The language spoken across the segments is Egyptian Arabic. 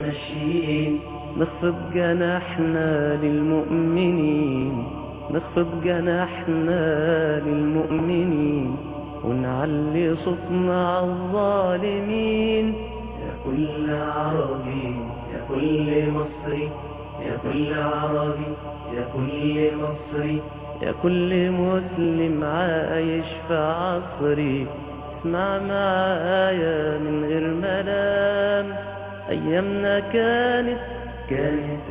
ماشيين نخفض جناحنا للمؤمنين نخفض جناحنا للمؤمنين ونعلي صوتنا على الظالمين يا كل عربي يا كل مصري يا كل عربي يا كل مصري يا كل مسلم عايش في عصري اسمع معايا من غير ملام أيامنا كانت كانت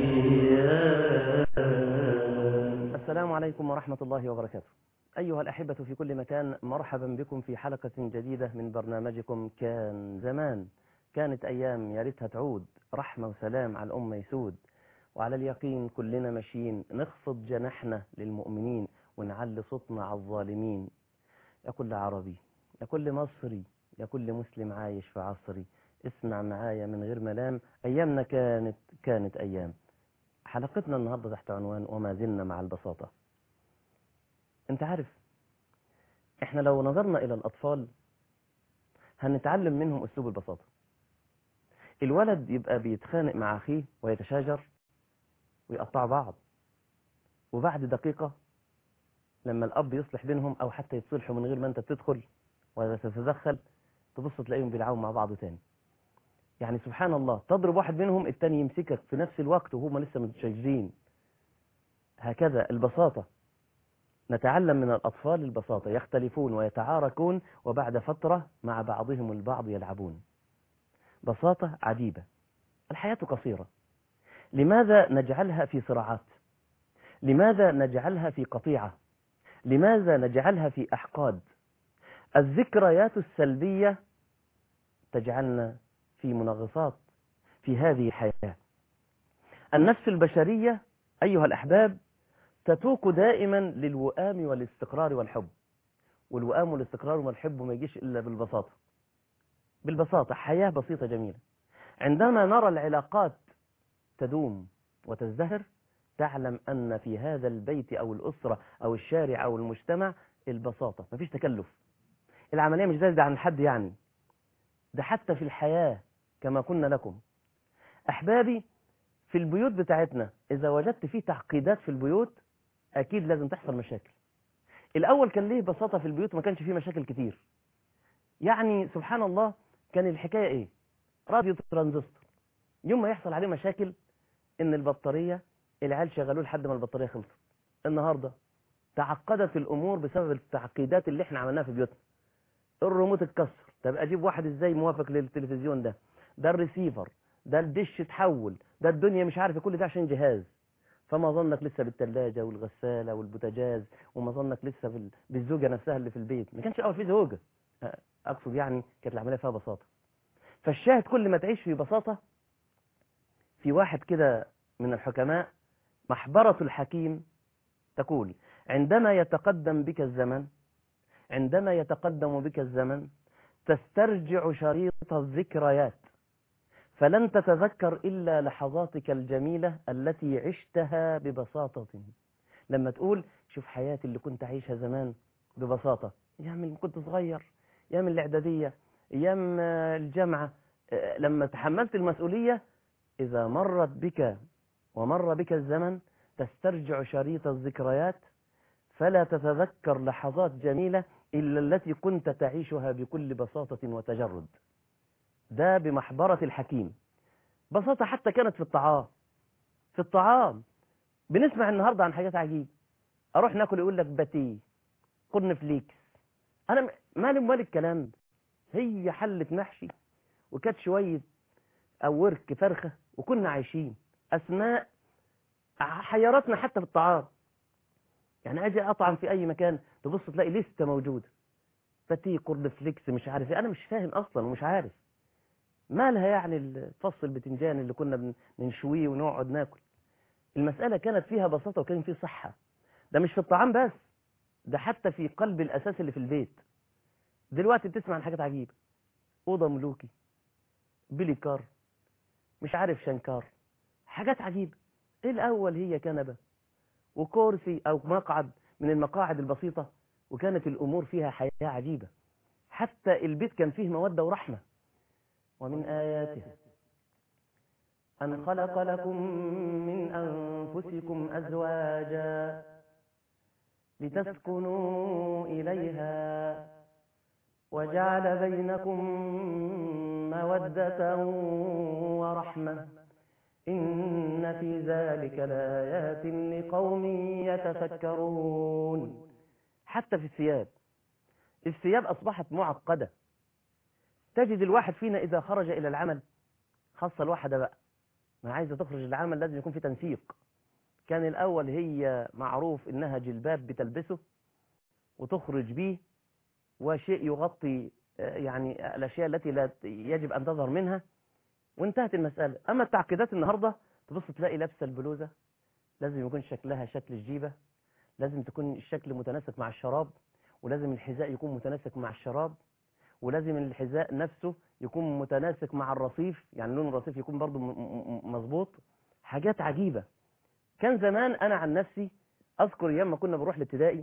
أيام السلام عليكم ورحمة الله وبركاته أيها الأحبة في كل مكان مرحبا بكم في حلقة جديدة من برنامجكم كان زمان كانت أيام يا ريتها تعود رحمة وسلام على الأمة يسود وعلى اليقين كلنا ماشيين نخفض جناحنا للمؤمنين ونعلي صوتنا على الظالمين يا كل عربي يا كل مصري يا كل مسلم عايش في عصري اسمع معايا من غير ملام أيامنا كانت كانت أيام حلقتنا النهاردة تحت عنوان وما زلنا مع البساطة انت عارف احنا لو نظرنا إلى الأطفال هنتعلم منهم أسلوب البساطة الولد يبقى بيتخانق مع أخيه ويتشاجر ويقطع بعض وبعد دقيقة لما الأب يصلح بينهم أو حتى يتصلحوا من غير ما أنت تدخل ولا تتدخل تبص تلاقيهم بيلعبوا مع بعض تاني يعني سبحان الله تضرب واحد منهم التاني يمسكك في نفس الوقت وهم لسه متشاجرين هكذا البساطة نتعلم من الأطفال البساطة يختلفون ويتعاركون وبعد فترة مع بعضهم البعض يلعبون بساطة عجيبة الحياة قصيرة لماذا نجعلها في صراعات لماذا نجعلها في قطيعة لماذا نجعلها في أحقاد الذكريات السلبية تجعلنا في منغصات في هذه الحياة النفس البشرية أيها الأحباب تتوق دائما للوئام والاستقرار والحب والوئام والاستقرار والحب ما يجيش إلا بالبساطة بالبساطة حياة بسيطة جميلة عندما نرى العلاقات تدوم وتزدهر تعلم أن في هذا البيت أو الأسرة أو الشارع أو المجتمع البساطة مفيش تكلف العملية مش زايدة عن حد يعني ده حتى في الحياة كما قلنا لكم أحبابي في البيوت بتاعتنا إذا وجدت فيه تعقيدات في البيوت أكيد لازم تحصل مشاكل الأول كان ليه بساطة في البيوت ما كانش فيه مشاكل كتير يعني سبحان الله كان الحكاية إيه راديو ترانزستور يوم ما يحصل عليه مشاكل إن البطارية العيال شغلوه لحد ما البطارية خلصت النهاردة تعقدت الأمور بسبب التعقيدات اللي احنا عملناها في بيوتنا الريموت اتكسر طب اجيب واحد ازاي موافق للتلفزيون ده ده الريسيفر ده الدش اتحول ده الدنيا مش عارف كل ده عشان جهاز فما ظنك لسه بالثلاجة والغسالة والبوتاجاز وما ظنك لسه بال... بالزوجة نفسها اللي في البيت ما كانش اول في زوجة اقصد يعني كانت العملية فيها بساطة فالشاهد كل ما تعيش في بساطة في واحد كده من الحكماء محبرة الحكيم تقول عندما يتقدم بك الزمن عندما يتقدم بك الزمن تسترجع شريط الذكريات فلن تتذكر إلا لحظاتك الجميلة التي عشتها ببساطة لما تقول شوف حياتي اللي كنت أعيشها زمان ببساطة أيام اللي كنت صغير أيام الإعدادية أيام الجامعة لما تحملت المسؤولية إذا مرت بك ومر بك الزمن تسترجع شريط الذكريات فلا تتذكر لحظات جميلة إلا التي كنت تعيشها بكل بساطة وتجرد ده بمحبرة الحكيم بساطة حتى كانت في الطعام في الطعام بنسمع النهاردة عن حاجات عجيبة أروح ناكل يقول لك باتيه قرن فليكس أنا مالي مال الكلام ده هي حلة محشي وكانت شوية أو ورك فرخة وكنا عايشين أسماء حيرتنا حتى في الطعام يعني اجي اطعم في اي مكان تبص تلاقي لسته موجوده فتي قرن فليكس مش عارف ايه انا مش فاهم اصلا ومش عارف مالها يعني الفص البتنجان اللي كنا بنشويه ونقعد ناكل المساله كانت فيها بساطه وكان فيه صحه ده مش في الطعام بس ده حتى في قلب الاساس اللي في البيت دلوقتي بتسمع عن حاجات عجيبه اوضه ملوكي بليكار مش عارف شنكار حاجات عجيبه ايه الاول هي كنبه وكرسي أو مقعد من المقاعد البسيطة وكانت الأمور فيها حياة عجيبة حتى البيت كان فيه مودة ورحمة ومن آياتها أن خلق لكم من أنفسكم أزواجا لتسكنوا إليها وجعل بينكم مودة ورحمة إن في ذلك لآيات لقوم يتفكرون حتى في الثياب الثياب أصبحت معقدة تجد الواحد فينا إذا خرج إلى العمل خاصة الواحدة بقى ما عايزة تخرج العمل لازم يكون في تنسيق كان الأول هي معروف إنها جلباب بتلبسه وتخرج به وشيء يغطي يعني الأشياء التي لا يجب أن تظهر منها وانتهت المسألة أما التعقيدات النهاردة تبص تلاقي لابسة البلوزة لازم يكون شكلها شكل الجيبة لازم تكون الشكل متناسق مع الشراب ولازم الحذاء يكون متناسق مع الشراب ولازم الحذاء نفسه يكون متناسق مع الرصيف يعني لون الرصيف يكون برضو مظبوط حاجات عجيبة كان زمان أنا عن نفسي أذكر أيام ما كنا بنروح الابتدائي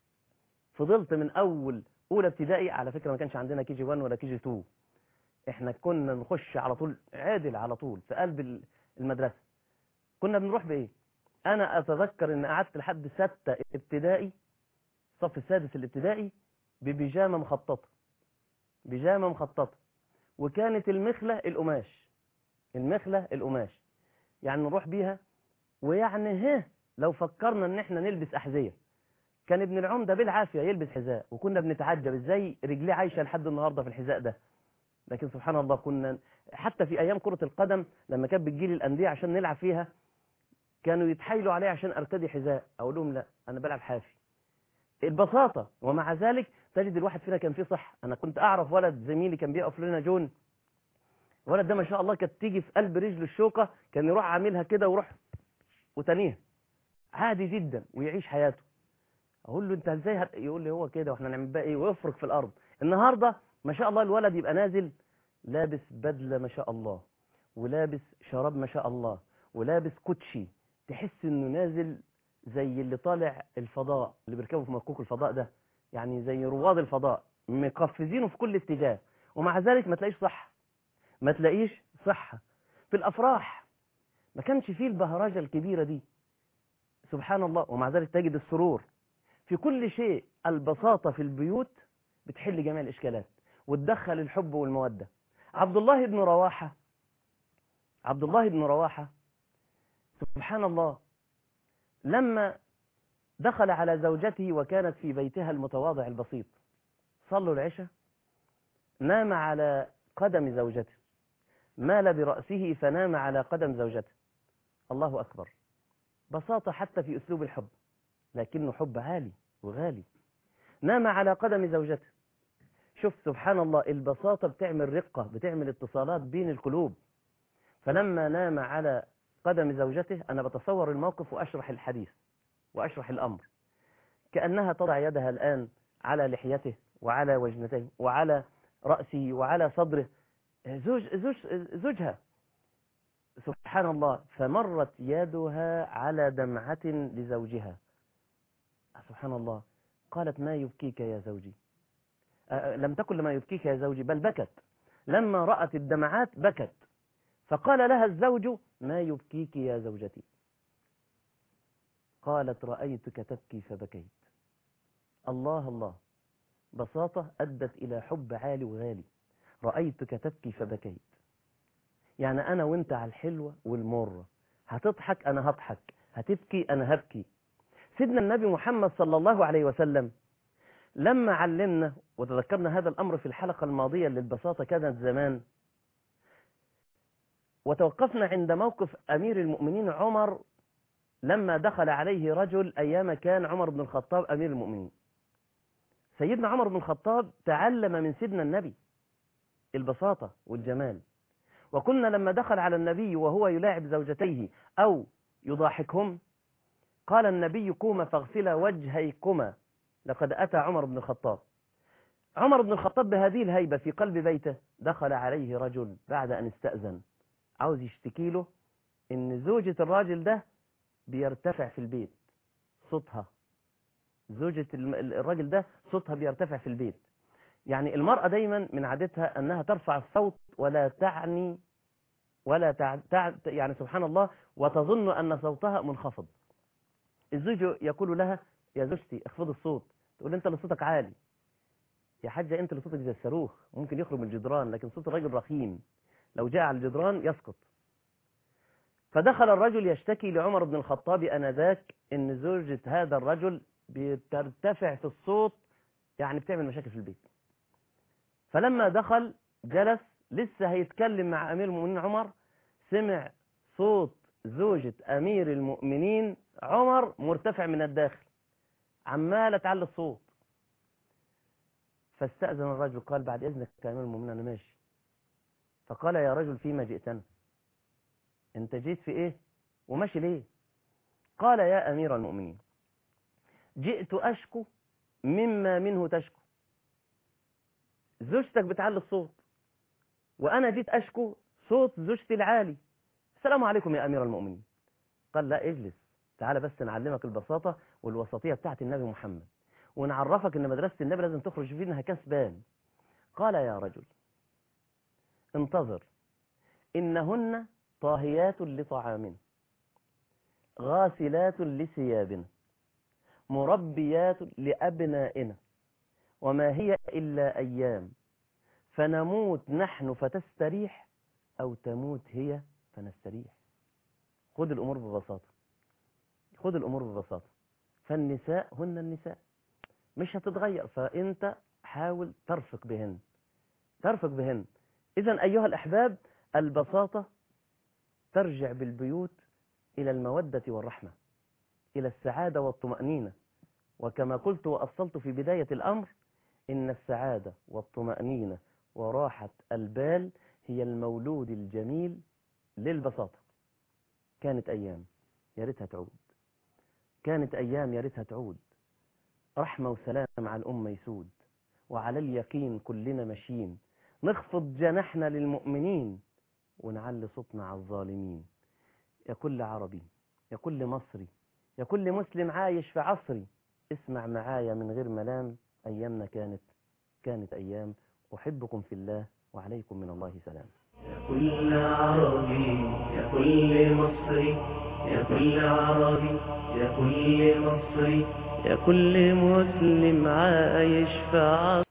فضلت من أول أولى ابتدائي على فكرة ما كانش عندنا كي جي 1 ولا كي جي 2 احنا كنا نخش على طول عادل على طول في قلب المدرسة كنا بنروح بإيه أنا أتذكر إن قعدت لحد ستة ابتدائي الصف السادس الابتدائي ببيجامة مخططة بيجامة مخططة وكانت المخلة القماش المخلة القماش يعني نروح بيها ويعني ها لو فكرنا ان احنا نلبس احذية كان ابن العمدة بالعافية يلبس حذاء وكنا بنتعجب ازاي رجليه عايشة لحد النهاردة في الحذاء ده لكن سبحان الله كنا حتى في ايام كرة القدم لما كانت بتجيلي الاندية عشان نلعب فيها كانوا يتحايلوا علي عشان ارتدي حذاء اقول لهم لا انا بلعب حافي البساطة ومع ذلك تجد الواحد فينا كان فيه صح انا كنت اعرف ولد زميلي كان بيقف لنا جون الولد ده ما شاء الله كانت تيجي في قلب رجله الشوكة كان يروح عاملها كده ويروح وتانيها عادي جدا ويعيش حياته اقول له انت ازاي هت... يقول لي هو كده واحنا نعمل بقى ايه ويفرك في الارض النهارده ما شاء الله الولد يبقى نازل لابس بدله ما شاء الله ولابس شراب ما شاء الله ولابس كوتشي تحس انه نازل زي اللي طالع الفضاء اللي بيركبوا في مكوك الفضاء ده يعني زي رواد الفضاء مقفزينه في كل اتجاه ومع ذلك ما تلاقيش صح ما تلاقيش صحة في الأفراح ما كانش فيه البهرجة الكبيرة دي سبحان الله ومع ذلك تجد السرور في كل شيء البساطة في البيوت بتحل جميع الإشكالات وتدخل الحب والمودة عبد الله بن رواحة عبد الله بن رواحة سبحان الله لما دخل على زوجته وكانت في بيتها المتواضع البسيط صلوا العشاء نام على قدم زوجته مال برأسه فنام على قدم زوجته الله أكبر بساطة حتى في أسلوب الحب لكنه حب عالي وغالي نام على قدم زوجته شوف سبحان الله البساطة بتعمل رقة بتعمل اتصالات بين القلوب فلما نام على قدم زوجته أنا بتصور الموقف وأشرح الحديث وأشرح الأمر كأنها تضع يدها الآن على لحيته وعلى وجنته وعلى رأسه وعلى صدره زوج زوج زوجها سبحان الله فمرت يدها على دمعة لزوجها سبحان الله قالت ما يبكيك يا زوجي لم تكن لما يبكيك يا زوجي بل بكت لما رأت الدمعات بكت فقال لها الزوج ما يبكيك يا زوجتي قالت رأيتك تبكي فبكيت الله الله بساطة أدت إلى حب عالي وغالي رأيتك تبكي فبكيت يعني أنا وانت على الحلوة والمرة هتضحك أنا هضحك هتبكي أنا هبكي سيدنا النبي محمد صلى الله عليه وسلم لما علمنا وتذكرنا هذا الأمر في الحلقة الماضية للبساطة كانت زمان وتوقفنا عند موقف أمير المؤمنين عمر لما دخل عليه رجل أيام كان عمر بن الخطاب أمير المؤمنين سيدنا عمر بن الخطاب تعلم من سيدنا النبي البساطة والجمال وكنا لما دخل على النبي وهو يلاعب زوجتيه أو يضاحكهم قال النبي قوم فاغسلا وجهيكما لقد أتى عمر بن الخطاب عمر بن الخطاب بهذه الهيبة في قلب بيته دخل عليه رجل بعد أن استأذن عاوز يشتكي له إن زوجة الراجل ده بيرتفع في البيت صوتها زوجة الراجل ده صوتها بيرتفع في البيت يعني المرأة دايما من عادتها أنها ترفع الصوت ولا تعني ولا تع... تع... يعني سبحان الله وتظن أن صوتها منخفض الزوج يقول لها يا زوجتي اخفض الصوت تقول له انت اللي صوتك عالي يا حاجة انت اللي صوتك زي الصاروخ ممكن يخرج من الجدران لكن صوت الرجل رخيم لو جاء على الجدران يسقط فدخل الرجل يشتكي لعمر بن الخطاب انذاك ان زوجة هذا الرجل بترتفع في الصوت يعني بتعمل مشاكل في البيت فلما دخل جلس لسه هيتكلم مع امير المؤمنين عمر سمع صوت زوجة امير المؤمنين عمر مرتفع من الداخل عمالة تعلي الصوت فاستأذن الرجل قال بعد إذنك يا أمير المؤمنين أنا ماشي فقال يا رجل فيما جئتنا أنت جيت في إيه وماشي ليه قال يا أمير المؤمنين جئت أشكو مما منه تشكو زوجتك بتعلي الصوت وأنا جيت أشكو صوت زوجتي العالي السلام عليكم يا أمير المؤمنين قال لا اجلس تعالى بس نعلمك البساطة والوسطية بتاعت النبي محمد ونعرفك ان مدرسة النبي لازم تخرج منها كسبان قال يا رجل انتظر إنهن طاهيات لطعامنا غاسلات لثيابنا مربيات لأبنائنا وما هي إلا أيام فنموت نحن فتستريح أو تموت هي فنستريح خذ الأمور ببساطة خذ الأمور ببساطة فالنساء هن النساء مش هتتغير فأنت حاول ترفق بهن ترفق بهن إذا أيها الأحباب البساطة ترجع بالبيوت إلى المودة والرحمة إلى السعادة والطمأنينة وكما قلت وأصلت في بداية الأمر إن السعادة والطمأنينة وراحة البال هي المولود الجميل للبساطة كانت أيام يا ريتها تعود كانت أيام يا ريتها تعود رحمة وسلام على الأمة يسود وعلى اليقين كلنا ماشيين نخفض جناحنا للمؤمنين ونعلي صوتنا على الظالمين يا كل عربي يا كل مصري يا كل مسلم عايش في عصري اسمع معايا من غير ملام أيامنا كانت كانت أيام أحبكم في الله وعليكم من الله سلام يا كل عربي يا كل مصري يا كل عربي يا كل مصري يا كل مسلم عايش في عصر